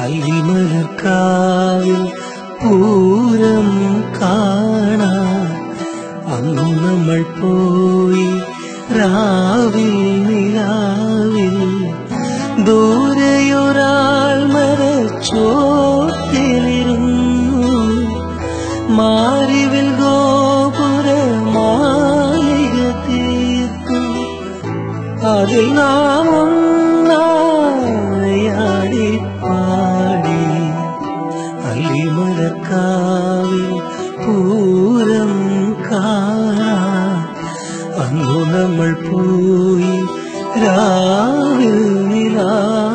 അല്ലിമലർക്കാവിൽ പൂരം കാണാൻ അന്നു നമ്മൾ പോയി രാവിൽ നിലാവിൽ ദൂരെയൊരാൾ മരച്ചോട്ടിലിരുന്നു മാരിവിൽ ഗോപുര മാലിക തീർത്തു അതിൽ നാം ഒന്നായാടി പാടി അല്ലിമലക്കാവിൽ പൂരം കാണാൻ അന്നു നമ്മൾ പോയി രാവിൽ നിലാ